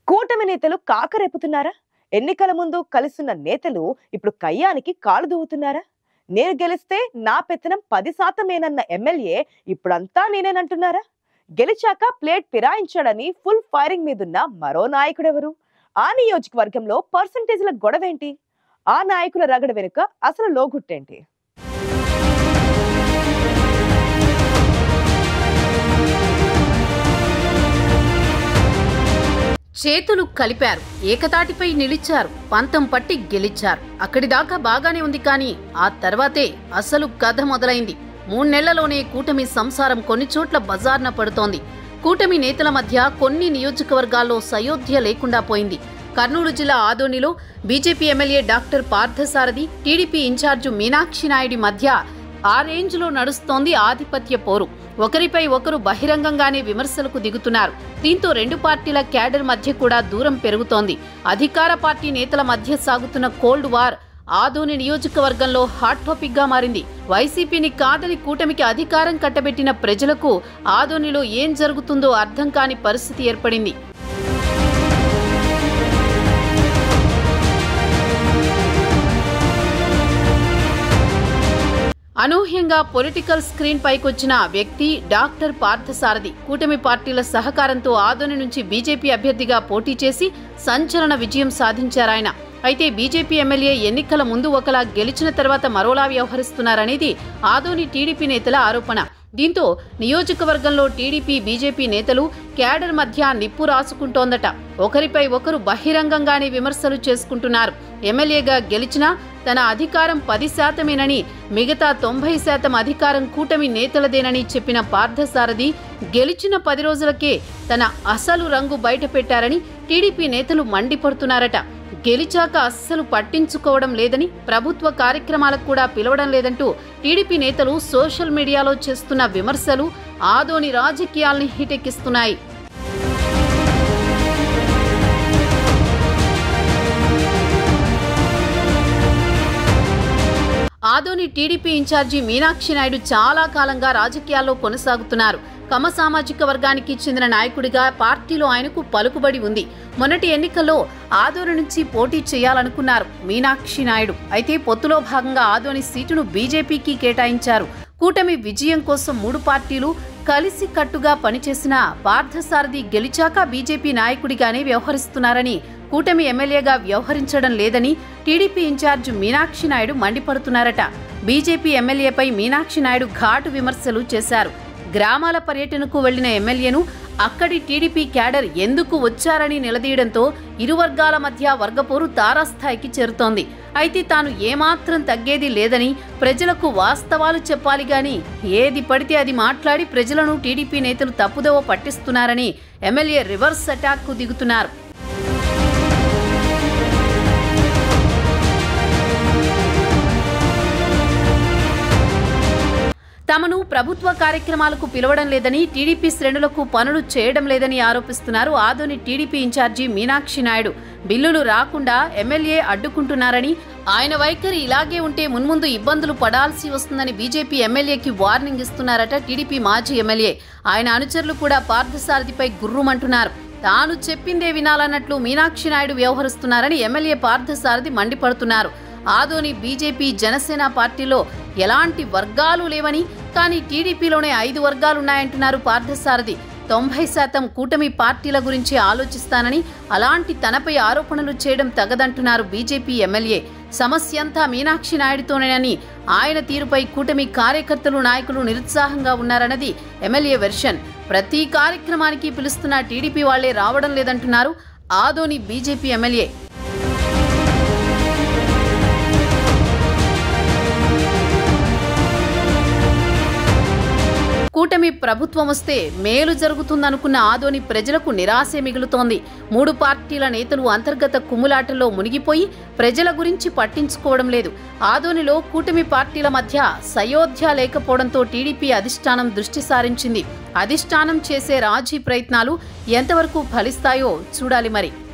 కూటమి నేతలు కాకరేపుతున్నారా ఎన్నికల ముందు కలుస్తున్న నేతలు ఇప్పుడు కయ్యానికి కాలు దువ్వుతున్నారా నేను గెలిస్తే నా పెత్తనం పది శాతమేనన్న ఎమ్మెల్యే ఇప్పుడంతా నేనేనంటున్నారా గెలిచాక ప్లేట్ ఫిరాయించాడని ఫుల్ ఫైరింగ్ మీదున్న మరో నాయకుడెవరు ఆ నియోజకవర్గంలో పర్సంటేజ్ల గొడవేంటి ఆ నాయకుల రగడ వెనుక అసలు లోగుట్టేంటి చేతులు కలిపారు ఏకతాటిపై నిలిచారు పంతం పట్టి గెలిచారు అక్కడి దాకా బాగానే ఉంది కానీ ఆ తర్వాతే అసలు కథ మొదలైంది మూడు నెలలోనే కూటమి సంసారం కొన్ని చోట్ల బజార్న పడుతోంది కూటమి నేతల మధ్య కొన్ని నియోజకవర్గాల్లో సయోధ్య లేకుండా పోయింది కర్నూలు జిల్లా ఆదోనిలో BJP MLA doctor Parthasarathi TDP incharge Meenakshi నాయుడి మధ్య ఆ రేంజ్లో నడుస్తోంది ఆధిపత్య పోరు ఒకరిపై ఒకరు బహిరంగంగానే విమర్శలకు దిగుతున్నారు దీంతో రెండు పార్టీల క్యాడర్ మధ్య కూడా దూరం పెరుగుతోంది అధికార పార్టీ నేతల మధ్య సాగుతున్న కోల్డ్ వార్ ఆదోని నియోజకవర్గంలో హాట్ టాపిక్ గా మారింది వైసీపీని కాదని కూటమికి అధికారం కట్టబెట్టిన ప్రజలకు ఆదోనిలో ఏం జరుగుతుందో అర్థం కాని పరిస్థితి ఏర్పడింది అనూహ్యంగా పొలిటికల్ స్క్రీన్ పైకొచ్చిన వ్యక్తి డాక్టర్ పార్థసారథి కూటమి పార్టీల సహకారంతో ఆదోని నుంచి బీజేపీ అభ్యర్థిగా పోటీ చేసి సంచలన విజయం సాధించారాయన అయితే బీజేపీ ఎమ్మెల్యే ఎన్నికల ముందు ఒకలా గెలిచిన తర్వాత మరోలా వ్యవహరిస్తున్నారనేది ఆదోని టీడీపీ నేతల ఆరోపణ దీంతో నియోజకవర్గంలో టీడీపీ బీజేపీ నేతలు క్యాడర్ మధ్య నిప్పు రాసుకుంటోందట ఒకరిపై ఒకరు బహిరంగంగానే విమర్శలు చేసుకుంటున్నారు ఎమ్మెల్యేగా గెలిచినా తన అధికారం పది శాతమేనని మిగతా తొంభై శాతం అధికారం కూటమి నేతలదేనని చెప్పిన పార్థసారథి గెలిచిన పది రోజులకే తన అసలు రంగు బయటపెట్టారని టీడీపీ నేతలు మండిపడుతున్నారట గెలిచాక అస్సలు పట్టించుకోవడం లేదని ప్రభుత్వ కార్యక్రమాలకు కూడా పిలవడం లేదంటూ టీడీపీ నేతలు సోషల్ మీడియాలో చేస్తున్న విమర్శలు ఆదోని రాజకీయాల్ని హిటెక్కిస్తున్నాయి ఆదోని టీడీపీ ఇన్ఛార్జి మీనాక్షి నాయుడు చాలా కాలంగా రాజకీయాల్లో కొనసాగుతున్నారు కమ సామాజిక వర్గానికి చెందిన నాయకుడిగా పార్టీలో ఆయనకు పలుకుబడి ఉంది మొన్నటి ఎన్నికల్లో ఆదోని నుంచి పోటీ చేయాలనుకున్నారు మీనాక్షి నాయుడు అయితే పొత్తులో భాగంగా ఆదోని సీటును బీజేపీకి కేటాయించారు కూటమి విజయం కోసం మూడు పార్టీలు కలిసి కట్టుగా పనిచేసిన పార్థసారథి గెలిచాక బీజేపీ నాయకుడిగానే వ్యవహరిస్తున్నారని కూటమి ఎమ్మెల్యేగా వ్యవహరించడం లేదని టీడీపీ ఇన్ఛార్జ్ మీనాక్షి నాయుడు మండిపడుతున్నారట బీజేపీ ఎమ్మెల్యేపై మీనాక్షి నాయుడు ఘాటు విమర్శలు చేశారు గ్రామాల పర్యటనకు వెళ్లిన ఎమ్మెల్యేను అక్కడి టీడీపీ క్యాడర్ ఎందుకు వచ్చారని నిలదీయడంతో ఇరు వర్గాల మధ్య వర్గపోరు తారాస్థాయికి చేరుతోంది అయితే తాను ఏమాత్రం తగ్గేది లేదని ప్రజలకు వాస్తవాలు చెప్పాలి గాని ఏది పడితే అది మాట్లాడి ప్రజలను టీడీపీ నేతలు తప్పుదోవ పట్టిస్తున్నారని ఎమ్మెల్యే రివర్స్ అటాక్కు దిగుతున్నారు తమను ప్రభుత్వ కార్యక్రమాలకు పిలవడం లేదని టీడీపీ శ్రేణులకు పనులు చేయడం లేదని ఆరోపిస్తున్నారు ఆదోని టీడీపీ ఇన్ఛార్జి మీనాక్షి నాయుడు బిల్లులు రాకుండా ఎమ్మెల్యే అడ్డుకుంటున్నారని ఆయన వైఖరి ఇలాగే ఉంటే మున్ముందు ఇబ్బందులు పడాల్సి వస్తుందని బీజేపీ ఎమ్మెల్యేకి వార్నింగ్ ఇస్తున్నారట టీడీపీ మాజీ ఎమ్మెల్యే ఆయన అనుచరులు కూడా పార్థసారథిపై గుర్రుమంటున్నారు తాను చెప్పిందే వినాలన్నట్లు మీనాక్షి నాయుడు వ్యవహరిస్తున్నారని ఎమ్మెల్యే పార్థసారథి మండిపడుతున్నారు ఆదోని బీజేపీ జనసేన పార్టీలో ఎలాంటి వర్గాలు లేవని కానీ టీడీపీలోనే ఐదు వర్గాలున్నాయంటున్నారు పార్థసారథి తొంభై శాతం కూటమి పార్టీల గురించి ఆలోచిస్తానని అలాంటి తనపై ఆరోపణలు చేయడం తగదంటున్నారు బీజేపీ ఎమ్మెల్యే సమస్యంతా మీనాక్షి నాయుడుతోనేనని ఆయన తీరుపై కూటమి కార్యకర్తలు నాయకులు నిరుత్సాహంగా ఉన్నారన్నది ఎమ్మెల్యే వెర్షన్ ప్రతి కార్యక్రమానికి పిలుస్తున్న టీడీపీ వాళ్లే రావడం లేదంటున్నారు ఆదోని బీజేపీ ఎమ్మెల్యే కూటమి ప్రభుత్వం వస్తే మేలు జరుగుతుందనుకున్న ఆదోని ప్రజలకు నిరాశే మిగులుతోంది మూడు పార్టీల నేతలు అంతర్గత కుమ్ములాటల్లో మునిగిపోయి ప్రజల గురించి పట్టించుకోవడం లేదు ఆదోనిలో కూటమి పార్టీల మధ్య సయోధ్య లేకపోవడంతో టీడీపీ అధిష్టానం దృష్టి సారించింది అధిష్టానం చేసే రాజీ ప్రయత్నాలు ఎంతవరకు ఫలిస్తాయో చూడాలి మరి